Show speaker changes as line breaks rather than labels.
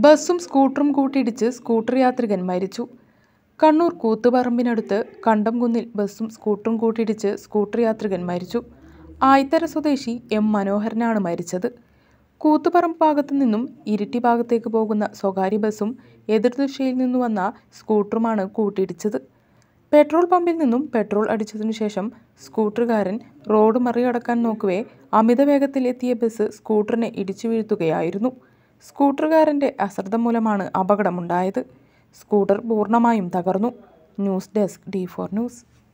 ബസ്സും സ്കൂട്ടറും കൂട്ടിയിടിച്ച് സ്കൂട്ടർ യാത്രികൻ മരിച്ചു കണ്ണൂർ കൂത്തുപറമ്പിനടുത്ത് കണ്ടംകുന്നിൽ ബസ്സും സ്കൂട്ടറും കൂട്ടിയിടിച്ച് സ്കൂട്ടർ യാത്രികൻ മരിച്ചു ആയിത്തര സ്വദേശി എം മനോഹരനാണ് മരിച്ചത് കൂത്തുപറമ്പ് ഭാഗത്തു നിന്നും ഇരിട്ടി ഭാഗത്തേക്ക് പോകുന്ന സ്വകാര്യ ബസ്സും എതിർദിശയിൽ നിന്നു വന്ന സ്കൂട്ടറുമാണ് കൂട്ടിയിടിച്ചത് പെട്രോൾ പമ്പിൽ നിന്നും പെട്രോൾ അടിച്ചതിനു ശേഷം സ്കൂട്ടറുകാരൻ റോഡ് മറികടക്കാൻ നോക്കവേ അമിത വേഗത്തിൽ എത്തിയ ബസ് സ്കൂട്ടറിനെ ഇടിച്ചു വീഴ്ത്തുകയായിരുന്നു സ്കൂട്ടറുകാരൻ്റെ അശ്രദ്ധ മൂലമാണ് അപകടമുണ്ടായത് സ്കൂട്ടർ പൂർണ്ണമായും തകർന്നു news desk D four news